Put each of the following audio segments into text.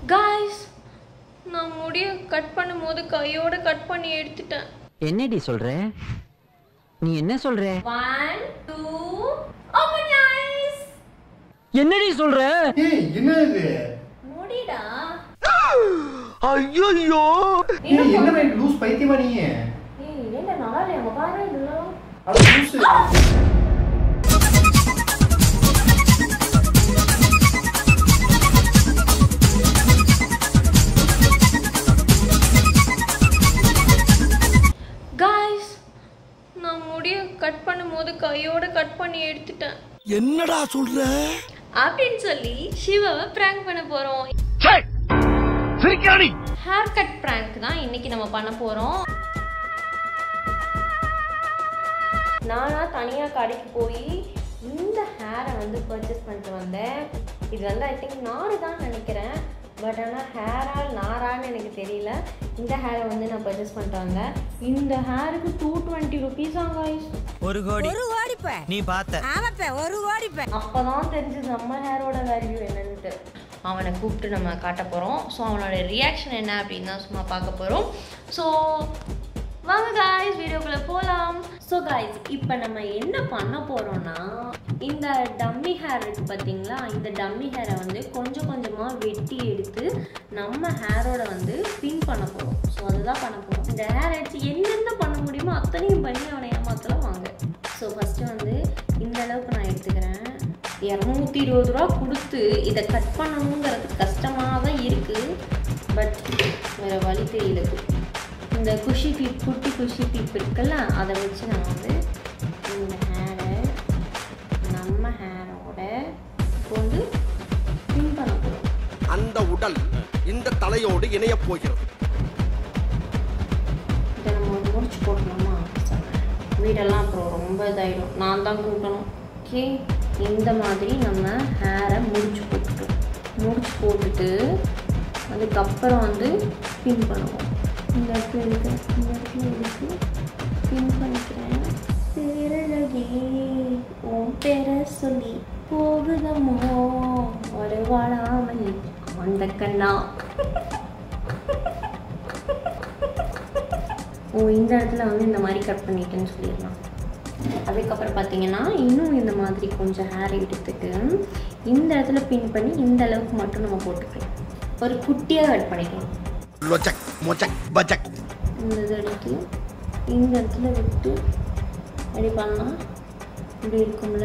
Guys நான் முடிய cut பண்ணும்போது கையோட கட் பண்ணி எடுத்துட்டேன் என்னடி சொல்ற நீ என்ன சொல்ற ஒன் டூ ஓபன் ஐஸ் என்னடி சொல்ற ஏய் என்ன இது முடிடா ஐயோ ஏய் என்ன மாதிரி லூஸ் பைத்தியமா நீ ஏய் இல்ல நல்லா இல்லையா உங்க பாரு இல்ல அது லூஸ் காய்ஸ் நான் முடிய கட் பண்ணும்போது கையோட கட் பண்ணி எடுத்துட்டேன் என்னடா சொல்ற அப்படின்னு சொல்லி சிவாவை பிராங்க் பண்ண போறோம் சிரிக்கிறானி ஹேர் கட் பிராங்க் தான் இன்னைக்கு நம்ம பண்ண போறோம் நானா தனியா கடைக்கு போய் இந்த ஹேரை வந்து பர்ச்சேஸ் பண்ணிட்டு வந்தேன் இது வந்து ஐ திங்க் நாறு தான் நினைக்கிறேன் பட் ஆனால் ஹேரா நாரான்னு எனக்கு தெரியல இந்த ஹேரை வந்து நான் பர்ச்சேஸ் பண்ணிட்டு வந்தேன் இந்த ஹேருக்கு டூ டுவெண்ட்டி ருபீஸ் ஆங்க ஒரு கோடி ஒரு கோடிப்ப நீ பார்த்த ஆமாப்ப ஒரு கோடிப்ப அப்பதான் தெரிஞ்சது நம்ம ஹேரோட வேல்யூ என்னன்னுட்டு அவனை கூப்பிட்டு நம்ம காட்ட போகிறோம் ஸோ அவனோட ரியாக்ஷன் என்ன அப்படின்னு தான் சும்மா பார்க்க போகிறோம் ஸோ வாங்க காய்ஸ் வீடியோக்குள்ளே போகலாம் ஸோ காய்ஸ் இப்போ நம்ம என்ன பண்ண போகிறோம்னா இந்த டம்மி ஹேர் இருக்கு பார்த்தீங்களா இந்த டம்மி ஹேரை வந்து கொஞ்சம் கொஞ்சமாக வெட்டி எடுத்து நம்ம ஹேரோட வந்து பின் பண்ண போகிறோம் ஸோ அதுதான் பண்ண போகிறோம் இந்த ஹேர் எடுத்து என்னென்ன பண்ண முடியுமோ அத்தனையும் பண்ணி அவனை ஏமாத்தலாம் வாங்க ஸோ ஃபஸ்ட்டு வந்து இந்த அளவுக்கு நான் எடுத்துக்கிறேன் இரநூத்தி இருபது ரூபா கொடுத்து இதை கட் பண்ணணுங்கிறது கஷ்டமாக தான் இருக்குது பட் வேறு வழி தெரியல இந்த குஷி பீப் குட்டி குஷி பீப் இருக்குல்ல அதை வச்சு நான் வந்து இந்த ஹேரை நம்ம ஹேரோட வந்து பின் பண்ண போகிறோம் அந்த உடல் இந்த தலையோடு இணையப் போகிறது இதை நம்ம வந்து முடிச்சு போடணுமா வீடெல்லாம் அப்புறம் ரொம்ப இதாயிடும் நான் தான் கூட்டணும் ஓகே இந்த மாதிரி நம்ம ஹேரை முடிச்சு போட்டுட்டோம் முடிச்சு போட்டுட்டு அதுக்கப்புறம் வந்து பின் பண்ணுவோம் இந்த இடத்துல இருக்கு இந்த இடத்துல இருக்கு பின் பண்ணிக்கிறேன் பேரழகே உன் பேரை சொல்லி போகுதமோ ஒரு வாழாமல் அந்த கண்ணா ஓ இந்த இடத்துல வந்து இந்த மாதிரி கட் பண்ணிட்டேன்னு சொல்லிடலாம் அதுக்கப்புறம் பார்த்தீங்கன்னா இன்னும் இந்த மாதிரி கொஞ்சம் ஹேர் எடுத்துட்டு இந்த இடத்துல பின் பண்ணி இந்த அளவுக்கு மட்டும் நம்ம போட்டுக்கலாம் ஒரு குட்டியாக கட் பண்ணிக்கலாம் லொச்சக் மொச்சக் பச்சக் இந்த இது எடுத்து இந்த இடத்துல விட்டு ரெடி பண்ணால் இப்படி இருக்கும்ல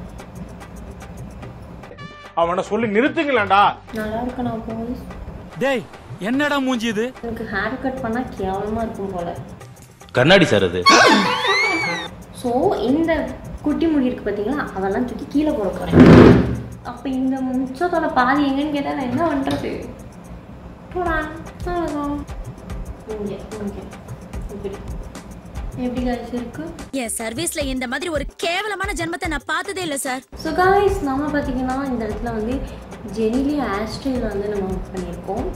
அவனை சொல்லி நிறுத்துங்களேன்டா நல்லா இருக்கு நான் போய் டேய் என்னடா மூஞ்சி இது எனக்கு ஹேர் கட் பண்ணால் கேவலமாக இருக்கும் போல் கண்ணாடி சார் அது ஸோ இந்த குட்டி முடி இருக்கு பார்த்தீங்களா அதெல்லாம் தூக்கி கீழே போட போகிறேன் அப்போ இந்த மிச்சத்தோட பாதி எங்கன்னு கேட்டால் நான் என்ன பண்ணுறது போடா அவ்வளோதான் இங்கே இங்கே இப்படி எப்படி காய்ச்சி இருக்கு என் சர்வீஸ்ல இந்த மாதிரி ஒரு கேவலமான ஜென்மத்தை நான் பார்த்ததே இல்ல சார் ஸோ காய்ஸ் நம்ம பார்த்தீங்கன்னா இந்த இடத்துல வந்து ஜெனிலியா ஆஸ்ட்ரேல வந்து நம்ம ஒர்க் பண்ணியிருக்கோம்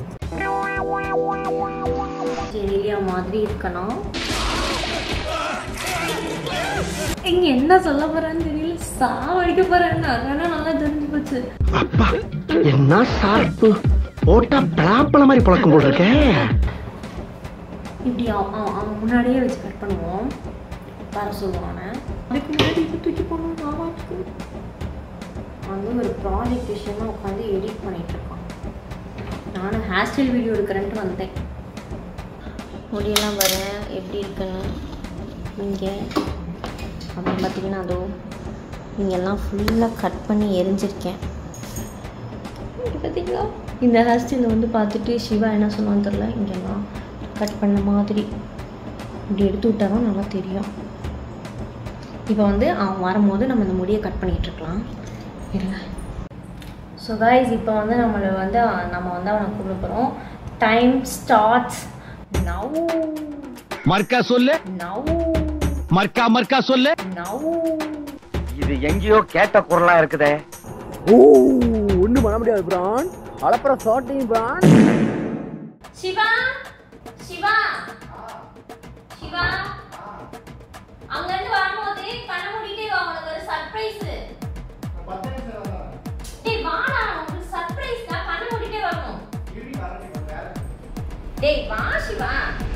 ஜெனிலியா மாதிரி இருக்கணும் இங்க என்ன சொல்ல போறான்னு தெரியல சாவடிக்க போறேன்னு அதனால நல்லா தெரிஞ்சு போச்சு அப்பா என்ன சார்பு போட்டா பலாப்பழ மாதிரி பழக்கம் போல் இருக்கே இப்படி அவன் அவன் அவன் முன்னாடியே வச்சு கட் பண்ணுவோம் வர சொல்லுவானே அதுக்கு முன்னாடி இது தூக்கி போகணும் ஆமாச்சு வந்து ஒரு ப்ராஜெக்ட் விஷயமா உட்காந்து எடிட் பண்ணிட்டு இருக்கான் நானும் ஹேர் ஸ்டைல் வீடியோ எடுக்கிறேன்ட்டு வந்தேன் முடியெல்லாம் வரேன் எப்படி இருக்குன்னு இங்கே அப்புறம் பார்த்தீங்கன்னா அதோ இங்கெல்லாம் ஃபுல்லாக கட் பண்ணி எரிஞ்சிருக்கேன் இங்க பார்த்தீங்களா இந்த ஹேர் ஸ்டைலை வந்து பார்த்துட்டு சிவா என்ன சொல்லுவான்னு தெரில இங்கெல்லாம் கட் பண்ண மாதிரி இப்படி எடுத்து விட்டா தான் நல்லா தெரியும் இப்போ வந்து அவன் வரும்போது நம்ம இந்த முடியை கட் பண்ணிகிட்டு இருக்கலாம் இருங்க ஸோ காய்ஸ் இப்போ வந்து நம்மளை வந்து நம்ம வந்து அவனை கூப்பிட போகிறோம் டைம் ஸ்டார்ட்ஸ் நவ் மர்க்கா சொல்லு நவ் மர்க்கா மர்க்கா சொல்லு நவ் இது எங்கேயோ கேட்ட குரலா இருக்குதே ஓ ஒண்ணும் பண்ண முடியாது பிரான் அளப்புற ஷார்ட்டிங் பிரான் சிவா சிவா சிவா அங்க இருந்து வரும்போது கண்ண மூடிட்டே வா உனக்கு ஒரு சர்ப்ரைஸ் டேய் வாடா உனக்கு சர்ப்ரைஸ் தான் கண்ண மூடிட்டே வரணும் டேய் வா சிவா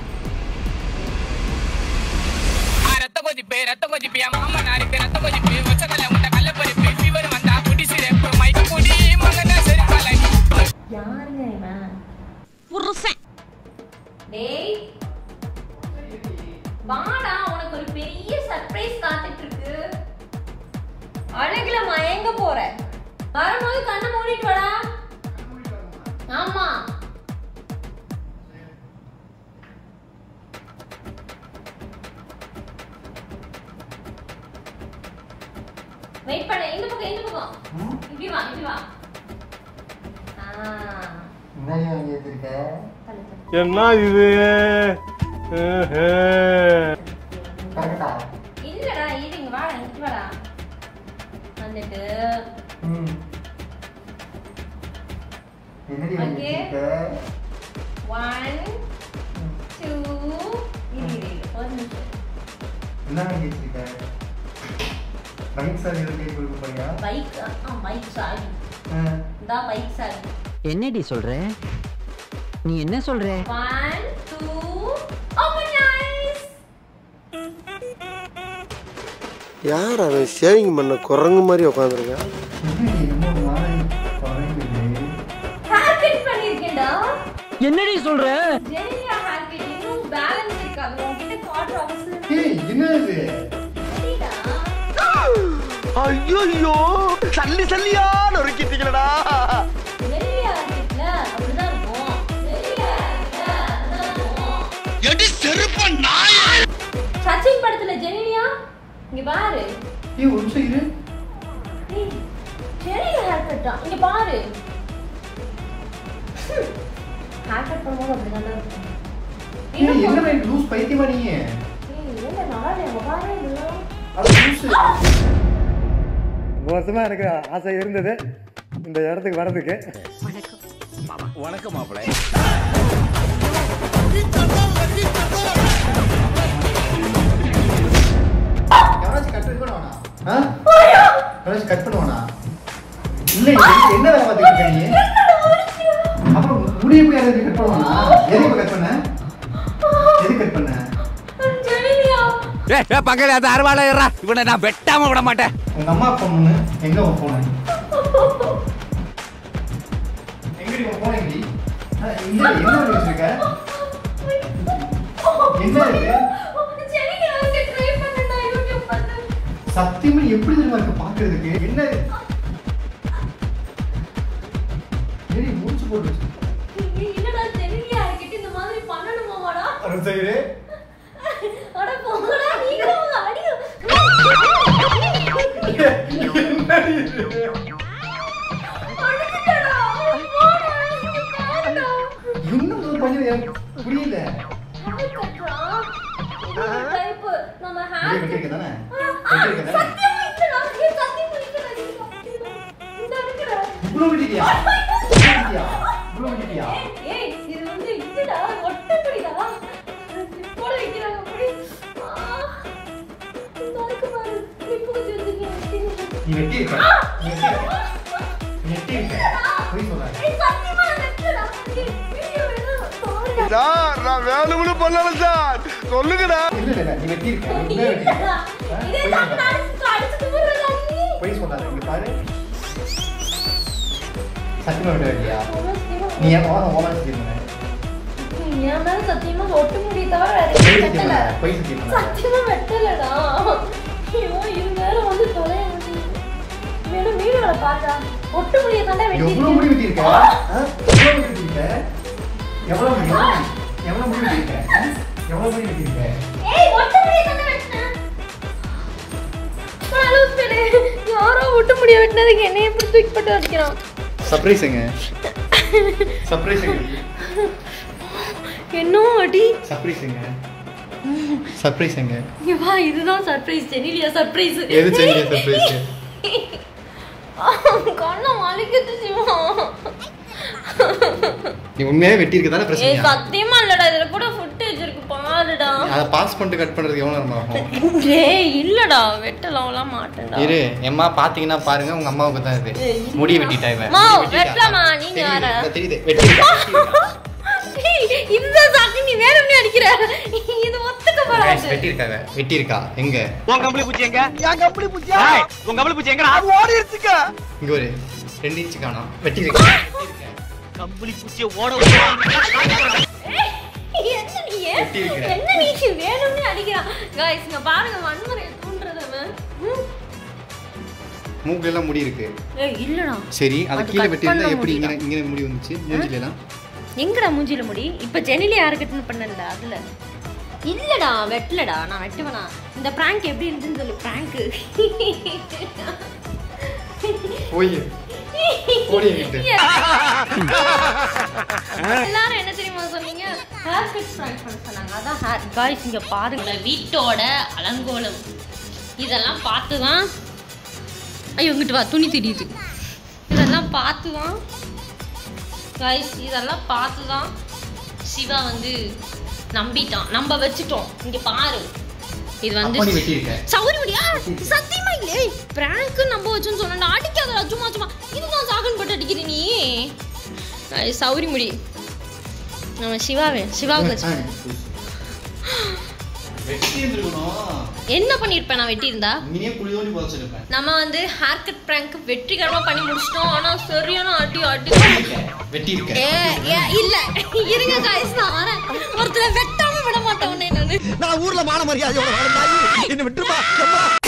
ரத்த கொதிப்பு ரத்த கொதிப்பு என் மாமா நாருக்கு ரத்த கொதிப்பு ஒச்சக்கல்ல முட்டை கல்ல பருப்பு ஃபீவர் வந்தா குடி சிறப்பு மைக்க குடி மகன சரி பழனி யாருங்க இவன் புருஷன் டேய் வாடா உனக்கு ஒரு பெரிய சர்ப்ரைஸ் காத்துட்டு இருக்கு அழகுல மயங்க போற வரும்போது கண்ணை மூடிட்டு வாடா ஆமா வெயிட் பண்ண இந்த பக்கம் இந்த பக்கம் இப்படி வா இப்படி வா ஆ தள்ளு, தள்ளு. என்ன இது இல்லடா இரு இங்க வாடா இங்க வாடா வந்துட்டு ஓகே ஒன் டூ இரு இரு, இரு ஒரு நிமிஷம் பைக் ஆ பைக் சாரி இந்த பைக் சாரி என்னடி சொல்ற நீ என்ன சொல்ற ஒன் டூ ஓபன் ஐஸ் யார் அவன் ஷேவிங் பண்ண குரங்கு மாதிரி உட்காந்துருக்கேன் ஹேர் கட் பண்ணிருக்கேன்டா என்னடி சொல்ற ஜெனியா ஹேர் கட் இன்னும் பேலன்ஸ் இருக்காது உன்கிட்ட காட்டுற அவசியம் என்னது இல்லடா ஐயோ சல்லி சல்லியா நொறுக்கிட்டீங்களடா ஜெனியா ஹேர் கட்ல அப்படிதான் இருக்கும் ஜெனியா hair கட்ல அப்படிதான் இருக்கும். சச்சின் படத்துல ஜெனியா இங்க பாரு ஏய் ஒரு நிமிஷம் இரு ஏய், ஜெனியா ஹேர் கட்டா இங்க பாரு ஹேர் கட் பண்ணும்போது அப்படிதான் இருக்கும் ஏய் இன்னும் என்ன மாதிரி லூஸ் பைத்தியமா நீ ஏய், இல்ல, நல்லா இல்ல, இங்க பாரு, இதெல்லாம். அது லூஸ் வருஷமா எனக்கு ஆசை இருந்தது இந்த இடத்துக்கு வர்றதுக்கு வணக்கம் மாப்பிள யாராச்சும் கட் பண்ணுவானா ஆ யாராச்சும் கட் பண்ணுவானா இல்ல இது என்ன வேலை பார்த்துட்டு இருக்க நீ அப்புறம் முடிய போய் யாராச்சும் கட் பண்ணுவானா எதுக்கு கட் பண்ண எது கட் பண்ண ஜெனியா ஏ பக்கத்துல அது அறுவாலை இவனை நான் வெட்டாம விட மாட்டேன் உங்க அம்மா ஃபோன் பண்ணு எங்க உன் ஃபோன் எங்கடி உன் ஃபோன் எங்கடி ஆ, இங்க என்ன பண்ணி வச்சிருக்க என்ன இது ஜெனியா ஹேர் கட் ட்ரை பண்ணேன்டா, யூடியூப் பார்த்து. சத்தியமா எப்படி தெரியுமா இருக்கு பாக்குறதுக்கு என்ன இது? ஏடி மூச்சு போட்டு வச்சு ஏய், இல்லடா, ஜெனியா ஹேர் கட் இந்த மாதிரி பண்ணணுமாமாடா? அருண் சைடு அட போங்கடா, நீங்களும் உங்க அடியும். அடிச்சிட்டடா, போடா, இங்க பாருடா. இன்னும் ஒரு பையன் எனக்கு புரியல ஹேர் கட்ரா. இது ஒரு type. நம்ம இங்கே ஹேர் வெட்டியிருக்க தானே ஆ, வெட்டியிருக்க தானே சத்தியமா இல்லடா, ஏய், சத்தியமா இல்லடா, இந்த இருக்குடா. இவ்வளவு வெட்டிட்டியா வெட்டிட்டியா இவ்வளவு வெட்டிட்டியா ஏய் இது வந்து இதுடா ஒட்டப்படிடா போட வைக்கிறாங்க அப்படி ஆ, இந்த அழுக்கு பாரு இப்போ கொஞ்சம் வந்துருக்கீங்க நீ வெட்டியிருக்க நீ வெட்டியிருக்க நீ வெட்டியிருக்க போய் சொல்லாத ஏய் சத்தியமா நான் வெட்டலடா ஏய் வீடியோ வேணும் பாருடா சார் நான் வேணும்னு பண்ணல சார் சொல்லுங்கடா இல்ல இல்ல இல்ல, நீ வெட்டியிருக்க நீ உண்மையா இல்லடா. வெட்டியிருக்க இதே போய் தான் சொல்லாத அடிச்சு அடிச்சு தும்முறடா நீ போய் சொல்லாத இங்க பாரு சத்தியமா விட வேண்டியா சத்தியமா நீ ஏன் ஓரம் ஓரம் சத்தியம் பண்ண என் மேல சத்தியமா ஒட்ட முடிய தவிர வேற எதுவும் பொய் சத்தியம் வெட்டல பண்ண பொய் சத்தியம் பண்ண சத்தியமா வெட்டலடா ஐயோ இது வேற வந்து தொலைய முடியுது வேணும் வீடியோல பார்த்தா ஒட்டு முடிய தாண்டா எவ்வளவு முடி வெட்டி வெட்டியிருக்க ஆ? எவ்வளவு முடி வெட்டியிருக்க எவ்வளவு முடி எவ்வளவு முடி வெட்டியிருக்க ஆ? எவ்வளவு முடி வெட்டியிருக்க ஏய் ஒட்டு முடிய தாண்டா வெட்டினேன் லூஸ் பேரு யாரோ ஒட்டு முடிய வெட்டினதுக்கு என்னைய எப்படி தூக்கி போட்டு அடிக்கிறான் சர்ப்ரைஸுங்க சர்ப்ரைஸுங்க என்ன அடி சர்ப்ரைஸுங்க சர்ப்ரைஸுங்க இங்க வா இதுதான் சர்ப்ரைஸ் ஜெனிலியா சர்ப்ரைஸ் எது செஞ்சீங்க சர்ப்ரைஸ் கண்ணை வலிக்குது சிவா நீ உண்மையாவே வெட்டியிருக்க தானே ஏய் பிரச்சனை சத்தியமா இல்லடா இதுல கூட ஃபுட்டேஜ் இருக்கு பாருடா அதை பாஸ் பண்ணிட்டு கட் பண்றதுக்கு எவ்வளவு நேரம் ஆகும் ஏய் இல்லடா வெட்டலாம்லாம் மாட்டேன்டா இரு எம்மா பாத்தீங்கன்னா பாருங்க உங்க அம்மாவுக்கு தான் இது ஏய், முடி வெட்டிட்டா இவன் அம்மா, முடி வெட்டிட்டா. வெட்டலாமா? நீங்க தெரியுது, வேற. இந்த தெரியுது வெட்டியிருக்கா ஏய், இந்த சாக்கு நீ வேணும்னே அடிக்கிற இது ஒத்துக்கப்படாது வெட்டி இருக்காங்க வெட்டி இருக்கா எங்க உன் கம்பளி பூச்சி எங்க என் கம்பளி பூச்சி உன் கம்பளி பூச்சி எங்க அது ஓடி இருக்குங்க இங்க ஒரு ரெண்டு இன்ச்சு காணோம் வெட்டி இருக்கா கம்பளி பூச்சியை ஓட என்ன நீ வெட்டி இருக்கிற. என்ன நீ வேணும்னே அடிக்கிறான் காய்ஸ் இங்க பாருங்க வன்முறையை தூண்டுறது அவன் ம். மூக்குல எல்லாம் முடி இருக்கு ஏய் இல்லடா சரி அது அது கீழே cut வெட்டி இருந்தா பண்ண எப்படி முடியல. இங்க இங்க முடி வந்துச்சு மூஞ்சில எல்லாம் எங்கடா மூஞ்சில முடி இப்ப ஜெனிலி யாருக்கிட்டன்னு பண்ணல அதுல இல்லடா வெட்டலடா நான் வெட்டுவேனா இந்த பிராங்க் எப்படி இருந்துன்னு சொல்லு பிராங்க் போய் போடி என்கிட்ட. எல்லாரும் என்ன தெரியுமா சொன்னீங்க ஹேர் கட் பிராங்க் பண்ண சொன்னாங்க அதான் ஹேர் காய்ஸ் இங்க பாருங்க வீட்டோட அலங்கோலம் இதெல்லாம் பார்த்து தான் ஐயோ இங்கிட்டு வா துணி தெரியுது இதெல்லாம் பார்த்து தான் காய்ஸ் இதெல்லாம் பார்த்து தான் சிவா வந்து நம்பிட்டான் நம்ம வச்சுட்டோம் இங்க பாரு இது வந்து அப்ப நீ வெட்டி இருக்க. சௌரி முடியா சத்தியமா இல்லே பிராங்க் நம்ம வச்சோன்னு சொன்னா அடிக்காத சும்மா சும்மா இதுதான் சாகன் போட்டு அடிக்கிற நீ ஐய், சௌரி முடி நம்ம சிவாவே சிவாவுக்கு வச்சு வெட்டி இருந்திருக்கணும் என்ன பண்ணிருப்பேன் நான் வெட்டி இருந்தா இங்கேயே குளியோடி புதைச்சிருப்பேன் நம்ம வந்து ஹேர் கட் பிராங்க் வெற்றிகரமா பண்ணி முடிச்சிட்டோம் ஆனா சரியான அடி அடி வெட்டி இருக்க ஏ ஏ இல்ல இருங்க காய்ஸ் நான் வரேன் ஒருத்தரை வெட்டாம விட மாட்டேன் உன்னை நானு நான் ஊர்ல மான மரியாதையோட வாழ்ந்தாயி என்ன விட்டுருமா